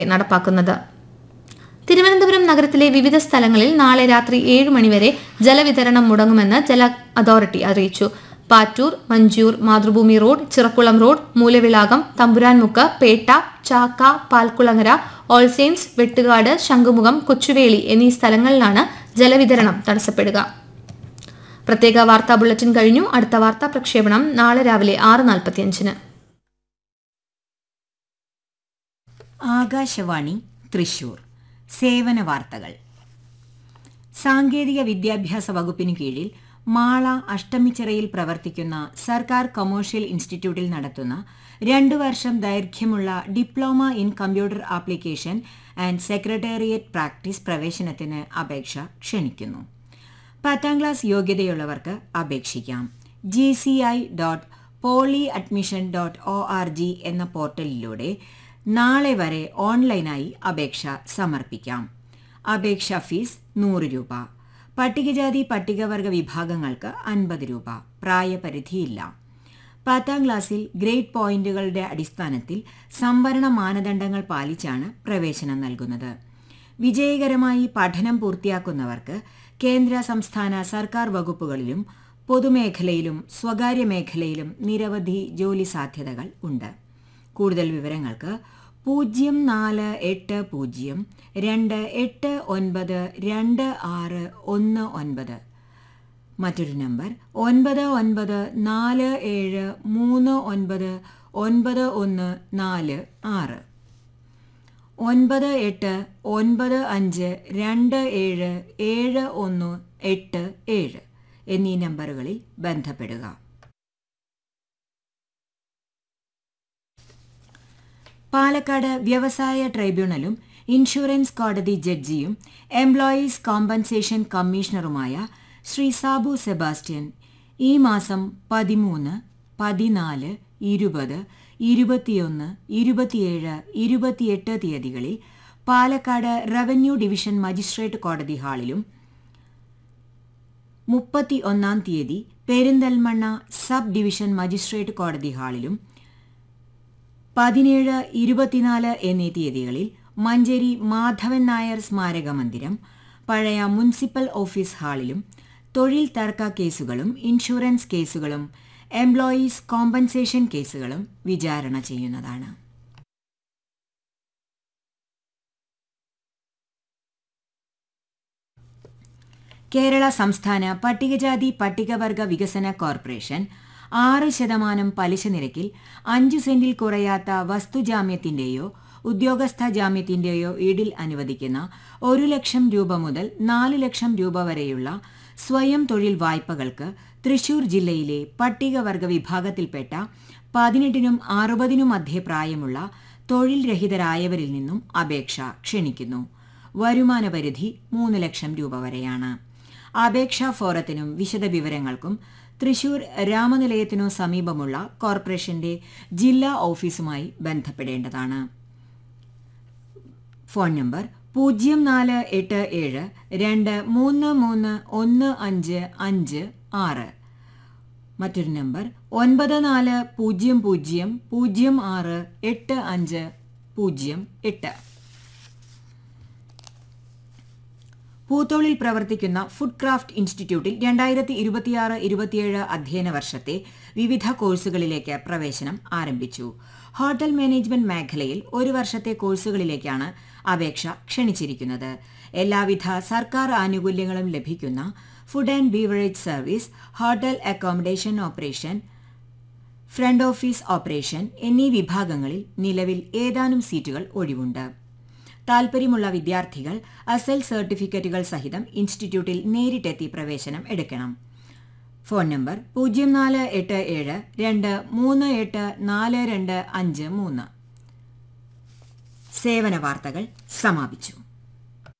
നടപ്പാക്കുന്നത് തിരുവനന്തപുരം നഗരത്തിലെ വിവിധ സ്ഥലങ്ങളിൽ നാളെ രാത്രി ഏഴ് മണിവരെ ജലവിതരണം മുടങ്ങുമെന്ന് ജല അതോറിറ്റി അറിയിച്ചു Pattoor Manjoor Mathrubhumi road Chirakkulam road Moolavilakam Thampuranmukku Pettah Chakka Palkulangara all saints Vettukad Shankhumugham Kochuveli എന്നീ സ്ഥലങ്ങളിലാണ് ജലവിതരണം തടസ്സപ്പെടുക പ്രത്യേക വാർത്താ ബുള്ളറ്റിൻ കഴിഞ്ഞു അടുത്ത വാർത്താ പ്രക്ഷേപണം നാളെ രാവിലെ ആറ് നാൽപ്പത്തിയഞ്ചിന് ആകാശവാണി തൃശൂർ സേവന വാർത്തകൾ സാങ്കേതിക വിദ്യാഭ്യാസ വകുപ്പിനു കീഴിൽ മാള അഷ്ടമിച്ചിറയിൽ പ്രവർത്തിക്കുന്ന സർക്കാർ കൊമേഴ്ഷ്യൽ ഇൻസ്റ്റിറ്റ്യൂട്ടിൽ നടത്തുന്ന രണ്ടു വർഷം ദൈർഘ്യമുള്ള diploma in computer application and secretariat practice പ്രവേശനത്തിന് അപേക്ഷ ക്ഷണിക്കുന്നു പത്താം ക്ലാസ് യോഗ്യതയുള്ളവർക്ക് അപേക്ഷിക്കാം G C I dot poly admission dot O R G എന്ന പോർട്ടലിലൂടെ നാളെ വരെ ഓൺലൈനായി അപേക്ഷ സമർപ്പിക്കാം അപേക്ഷാ ഫീസ് നൂറ് രൂപ പട്ടികജാതി പട്ടികവർഗ വിഭാഗങ്ങൾക്ക് അൻപത് രൂപ പ്രായപരിധിയില്ല പത്താം ക്ലാസ്സിൽ ഗ്രേഡ് പോയിന്റുകളുടെ അടിസ്ഥാനത്തിൽ സംവരണ മാനദണ്ഡങ്ങൾ പാലിച്ചാണ് പ്രവേശനം നൽകുന്നത് വിജയകരമായി പഠനം പൂർത്തിയാക്കുന്നവർക്ക് കേന്ദ്ര സംസ്ഥാന സർക്കാർ വകുപ്പുകളിലും പൊതുമേഖലയിലും സ്വകാര്യ മേഖലയിലും നിരവധി ജോലി സാധ്യതകൾ ഉണ്ട് കൂടുതൽ വിവരങ്ങൾക്ക് പൂജ്യം നാല് എട്ട് പൂജ്യം രണ്ട് എട്ട് ഒൻപത് രണ്ട് ആറ് ഒന്ന് ഒൻപത് മറ്റൊരു നമ്പർ ഒൻപത് ഒൻപത് നാല് ഏഴ് മൂന്ന് ഒൻപത് ഒൻപത് ഒന്ന് നാല് ആറ് ഒൻപത് എട്ട് ഒൻപത് അഞ്ച് രണ്ട് ഏഴ് ഏഴ് ഒന്ന് എട്ട് ഏഴ് എന്നീ നമ്പറുകളിൽ ബന്ധപ്പെടുക പാലക്കാട് വ്യവസായ ട്രൈബ്യൂണലും ഇൻഷുറൻസ് കോടതി ജഡ്ജിയും എംപ്ലോയീസ് കോമ്പൻസേഷൻ കമ്മീഷണറുമായ ശ്രീ സാബു സെബാസ്റ്റ്യൻ ഈ മാസം പതിമൂന്ന് പതിനാല് ഇരുപത് ഇരുപത്തിയൊന്ന് ഇരുപത്തിയേഴ് ഇരുപത്തിയെട്ട് തീയതികളിൽ പാലക്കാട് റവന്യൂ ഡിവിഷൻ മജിസ്ട്രേറ്റ് കോടതി ഹാളിലും മുപ്പത്തി ഒന്നാം തീയതി പെരിന്തൽമണ്ണ സബ് ഡിവിഷൻ മജിസ്ട്രേറ്റ് കോടതി ഹാളിലും പതിനേഴ് ഇരുപത്തിനാല് എന്നീ തീയതികളിൽ മഞ്ചേരി മാധവൻ നായർ സ്മാരക മന്ദിരം പഴയ മുനിസിപ്പൽ ഓഫീസ് ഹാളിലും തൊഴിൽ തർക്ക കേസുകളും ഇൻഷുറൻസ് കേസുകളും എംപ്ലോയീസ് കോമ്പൻസേഷൻ കേസുകളും വിചാരണ ചെയ്യുന്നതാണ് കേരള സംസ്ഥാന പട്ടികജാതി പട്ടികവർഗ വികസന കോർപ്പറേഷൻ ആറ് ശതമാനം പലിശ നിരക്കിൽ അഞ്ചു സെന്റിൽ കുറയാത്ത വസ്തുജാമ്യത്തിന്റെയോ ഉദ്യോഗസ്ഥ ജാമ്യത്തിന്റെയോ ഈടിൽ അനുവദിക്കുന്ന ഒരു ലക്ഷം രൂപ മുതൽ നാല് ലക്ഷം രൂപ വരെയുള്ള സ്വയം തൊഴിൽ വായ്പകൾക്ക് തൃശൂർ ജില്ലയിലെ പട്ടികവർഗ വിഭാഗത്തിൽപ്പെട്ട പതിനെട്ടിനും അറുപതിനും മധ്യേ പ്രായമുള്ള തൊഴിൽ രഹിതരായവരിൽ നിന്നും അപേക്ഷ ക്ഷണിക്കുന്നു വരുമാന പരിധി മൂന്ന് ലക്ഷം രൂപ വരെയാണ് അപേക്ഷാ ഫോറത്തിനും വിശദവിവരങ്ങൾക്കും തൃശൂർ രാമനിലയത്തിനു സമീപമുള്ള കോർപ്പറേഷന്റെ ജില്ലാ ഓഫീസുമായി ബന്ധപ്പെടേണ്ടതാണ് ഫോൺ നമ്പർ പൂജ്യം നാല് എട്ട് ഏഴ് രണ്ട് മൂന്ന് മൂന്ന് ഒന്ന് അഞ്ച് അഞ്ച് ആറ് മറ്റൊരു നമ്പർ ഒൻപത് നാല് പൂജ്യം പൂജ്യം പൂജ്യം ആറ് എട്ട് അഞ്ച് പൂജ്യം എട്ട് പൂത്തോളിൽ പ്രവർത്തിക്കുന്ന ഫുഡ് ക്രാഫ്റ്റ് ഇൻസ്റ്റിറ്റ്യൂട്ടിൽ രണ്ടായിരത്തി ഇരുപത്തിയാറ് ഇരുപത്തിയേഴ് അധ്യയന വർഷത്തെ വിവിധ കോഴ്സുകളിലേക്ക് പ്രവേശനം ആരംഭിച്ചു ഹോട്ടൽ മാനേജ്മെന്റ് മേഖലയിൽ ഒരു വർഷത്തെ കോഴ്സുകളിലേക്കാണ് അപേക്ഷ ക്ഷണിച്ചിരിക്കുന്നത് എല്ലാവിധ സർക്കാർ ആനുകൂല്യങ്ങളും ലഭിക്കുന്ന food and beverage service hotel accommodation operation front office operation എന്നീ വിഭാഗങ്ങളിൽ നിലവിൽ ഏതാനും സീറ്റുകൾ ഒഴിവുണ്ട് താൽപര്യമുള്ള വിദ്യാർത്ഥികൾ അസൽ സർട്ടിഫിക്കറ്റുകൾ സഹിതം ഇൻസ്റ്റിറ്റ്യൂട്ടിൽ നേരിട്ടെത്തി പ്രവേശനം എടുക്കണം ഫോൺ നമ്പർ പൂജ്യം നാല് എട്ട് ഏഴ് രണ്ട് മൂന്ന് എട്ട് നാല് രണ്ട് അഞ്ച് മൂന്ന് സേവന വാർത്തകൾ സമാപിച്ചു